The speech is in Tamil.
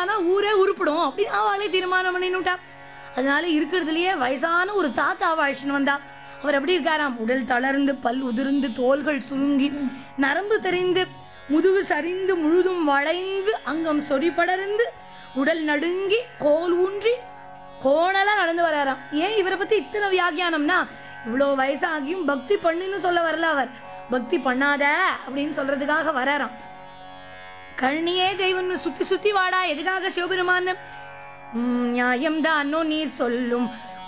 பண்ணாதான் ஊரே உருப்பிடும் அப்படின்னு அவளே தீர்மானம் பண்ணினுட்டா அதனால இருக்கிறதுலயே வயசான ஒரு தாத்தா அழைச்சின்னு வந்தா அவர் எப்படி இருக்காராம் உடல் தளர்ந்து பல் உதிர்ந்து தோள்கள் சுருங்கி நரம்பு தெரிந்து முதுகு சரிந்து முழுதும் வளைந்து அங்கம் சொறி படர்ந்து உடல் நடுங்கி கோல் ஊன்றி கோணலா நடந்து வராராம் ஏன் இவரை பத்தி இத்தனை வியாக்கியானம்னா இவ்வளோ வயசாகியும் பக்தி பண்ணுன்னு சொல்ல வரல அவர் பக்தி பண்ணாத அப்படின்னு சொல்றதுக்காக வராராம் கழனியே தெய்வம்னு சுத்தி சுத்தி வாடா எதுக்காக சிவபெருமான் நியாயம் தான் நீர் சொல்லும்